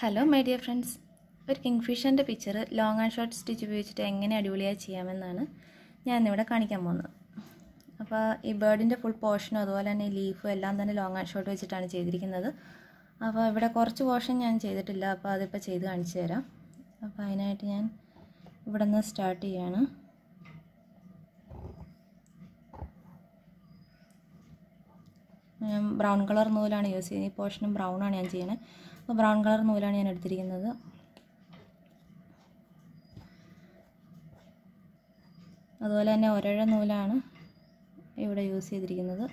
hello my dear friends ഒരു king ഫിഷറിൻ്റെ picture long and short stitch ഉപയോഗിച്ചിട്ട് എങ്ങനെ അടിപൊളിയായി ചെയ്യാമെന്നാണ് ഞാൻ ഇന്നിവിടെ കാണിക്കാൻ പോകുന്നത് അപ്പോൾ ഈ ബേർഡിൻ്റെ ഫുൾ പോർഷനും അതുപോലെ തന്നെ ഈ ലീഫും എല്ലാം തന്നെ ലോങ് ആൻഡ് ഷോർട്ട് വെച്ചിട്ടാണ് ചെയ്തിരിക്കുന്നത് അപ്പോൾ ഇവിടെ കുറച്ച് പോർഷൻ ഞാൻ ചെയ്തിട്ടില്ല അപ്പോൾ അതിപ്പോൾ ചെയ്ത് കാണിച്ചു തരാം അപ്പോൾ അതിനായിട്ട് ഞാൻ ഇവിടെ നിന്ന് സ്റ്റാർട്ട് ചെയ്യാണ് ഞാൻ ബ്രൗൺ കളർ നൂലാണ് യൂസ് ചെയ്യുന്നത് ഈ പോർഷനും ബ്രൗൺ ആണ് ഞാൻ ചെയ്യുന്നത് അപ്പോൾ ബ്രൗൺ കളർ നൂലാണ് ഞാൻ എടുത്തിരിക്കുന്നത് അതുപോലെ തന്നെ ഒരഴ നൂലാണ് ഇവിടെ യൂസ് ചെയ്തിരിക്കുന്നത്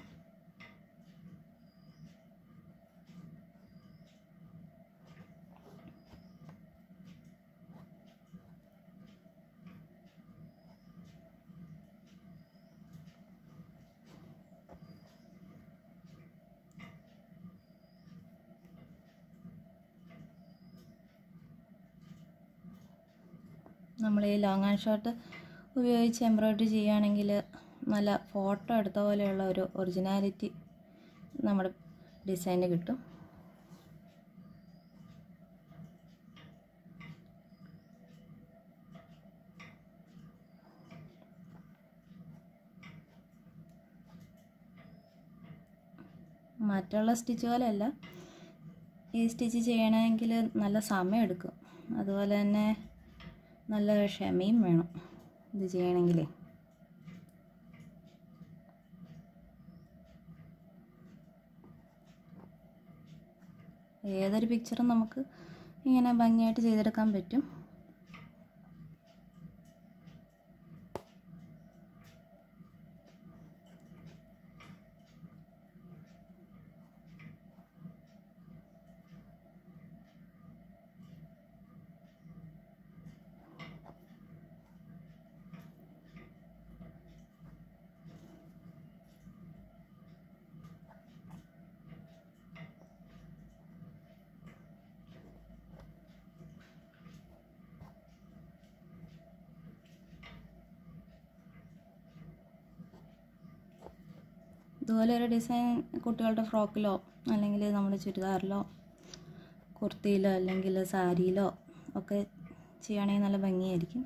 നമ്മൾ ഈ ലോങ് ആൻഡ് ഷോർട്ട് ഉപയോഗിച്ച് എംബ്രോയ്ഡറി ചെയ്യുകയാണെങ്കിൽ നല്ല ഫോട്ടോ എടുത്ത പോലെയുള്ള ഒരു ഒറിജിനാലിറ്റി നമ്മുടെ ഡിസൈനിൽ കിട്ടും മറ്റുള്ള സ്റ്റിച്ച് പോലെയല്ല ഈ സ്റ്റിച്ച് ചെയ്യണമെങ്കിൽ നല്ല സമയം എടുക്കും അതുപോലെ തന്നെ നല്ല ക്ഷമയും വേണം ഇത് ചെയ്യണമെങ്കിലേ ഏതൊരു പിക്ചറും നമുക്ക് ഇങ്ങനെ ഭംഗിയായിട്ട് ചെയ്തെടുക്കാൻ പറ്റും ഇതുപോലെ ഒരു ഡിസൈൻ കുട്ടികളുടെ ഫ്രോക്കിലോ അല്ലെങ്കിൽ നമ്മുടെ ചുരിദാറിലോ കുർത്തിയിലോ അല്ലെങ്കിൽ സാരിയിലോ ഒക്കെ ചെയ്യുകയാണെങ്കിൽ നല്ല ഭംഗിയായിരിക്കും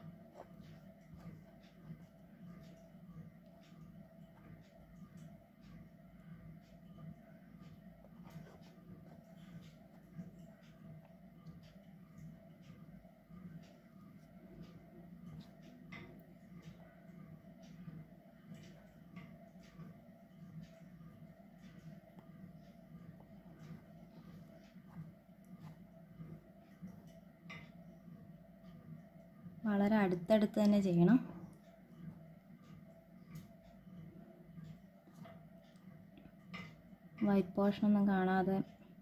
വളരെ അടുത്തടുത്ത് തന്നെ ചെയ്യണം വൈറ്റ് പോർഷനൊന്നും കാണാതെ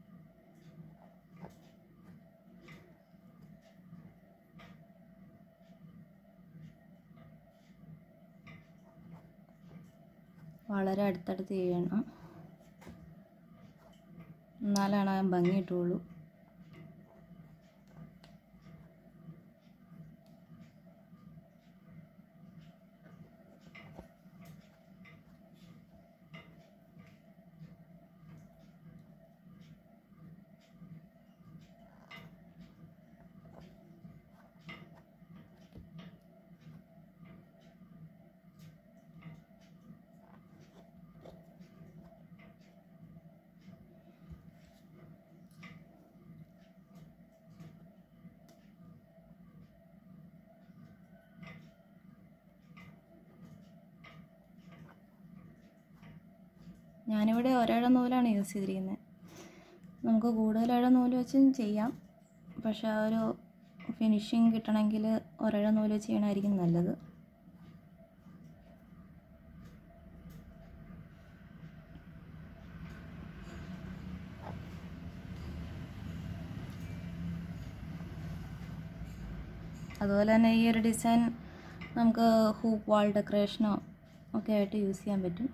വളരെ അടുത്തടുത്ത് ചെയ്യണം എന്നാലാണ് ആ ഭംഗി കിട്ടുള്ളൂ ഞാനിവിടെ ഒരഴ നൂലാണ് യൂസ് ചെയ്തിരിക്കുന്നത് നമുക്ക് കൂടുതൽ അഴ നൂല് വെച്ചും ചെയ്യാം പക്ഷെ ആ ഒരു ഫിനിഷിങ് കിട്ടണമെങ്കിൽ ഒരഴ നൂല് വെച്ച് ചെയ്യണമായിരിക്കും നല്ലത് അതുപോലെ തന്നെ ഈ ഒരു ഡിസൈൻ നമുക്ക് ഹൂപ്പ് വാൾ ഡെക്കറേഷനോ ഒക്കെ ആയിട്ട് യൂസ് ചെയ്യാൻ പറ്റും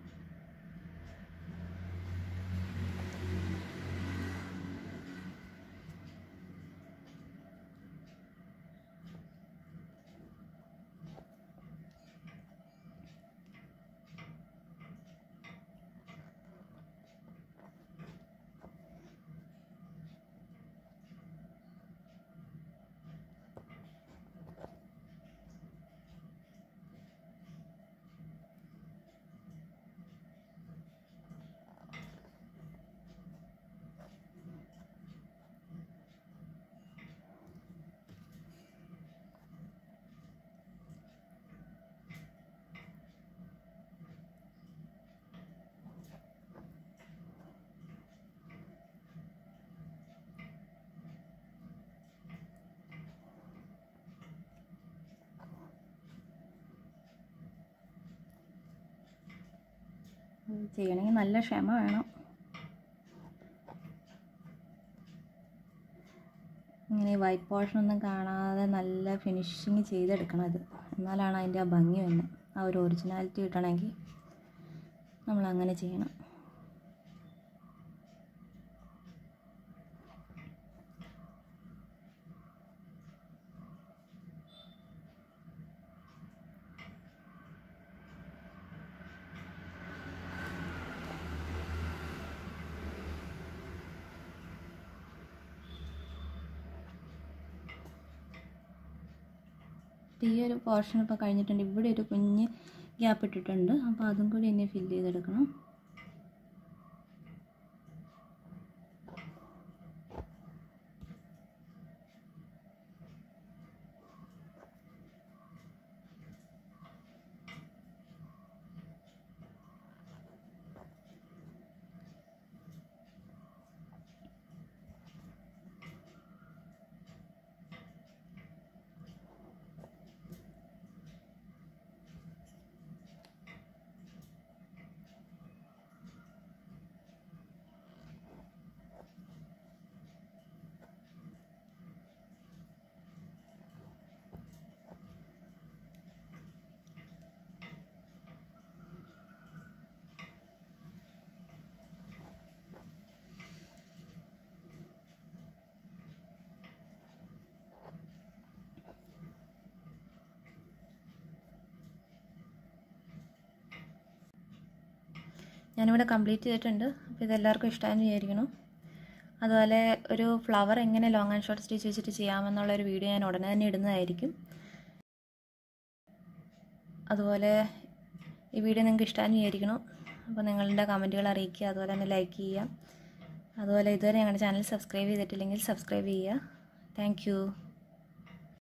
ഇത് ചെയ്യണമെങ്കിൽ നല്ല ക്ഷമ വേണം ഇങ്ങനെ വൈറ്റ് പോർഷൻ ഒന്നും കാണാതെ നല്ല ഫിനിഷിങ് ചെയ്തെടുക്കണം ഇത് എന്നാലാണ് അതിൻ്റെ ആ ഭംഗി വരുന്നത് ആ ഒരു ഒറിജിനാലിറ്റി കിട്ടണമെങ്കിൽ നമ്മൾ അങ്ങനെ ചെയ്യണം ഈ ഒരു പോർഷൻ ഇപ്പോൾ കഴിഞ്ഞിട്ടുണ്ട് ഇവിടെ ഒരു കുഞ്ഞ് ഗ്യാപ്പ് ഇട്ടിട്ടുണ്ട് അപ്പോൾ അതും കൂടി ഇനി ഫില്ല് ചെയ്തെടുക്കണം ഞാനിവിടെ കംപ്ലീറ്റ് ചെയ്തിട്ടുണ്ട് അപ്പോൾ ഇതെല്ലാവർക്കും ഇഷ്ടമായെന്ന് വിചാരിക്കണം അതുപോലെ ഒരു ഫ്ലവർ എങ്ങനെ ലോങ് ആൻഡ് ഷോർട്ട് സ്റ്റിച്ച് വെച്ചിട്ട് ചെയ്യാമെന്നുള്ളൊരു വീഡിയോ ഞാൻ ഉടനെ തന്നെ ഇടുന്നതായിരിക്കും അതുപോലെ ഈ വീഡിയോ നിങ്ങൾക്ക് ഇഷ്ടമായെന്ന് വിചാരിക്കണം അപ്പോൾ നിങ്ങളുടെ കമൻറ്റുകൾ അറിയിക്കുക അതുപോലെ തന്നെ ലൈക്ക് ചെയ്യുക അതുപോലെ ഇതുവരെ ഞങ്ങളുടെ ചാനൽ സബ്സ്ക്രൈബ് ചെയ്തിട്ടില്ലെങ്കിൽ സബ്സ്ക്രൈബ് ചെയ്യുക താങ്ക്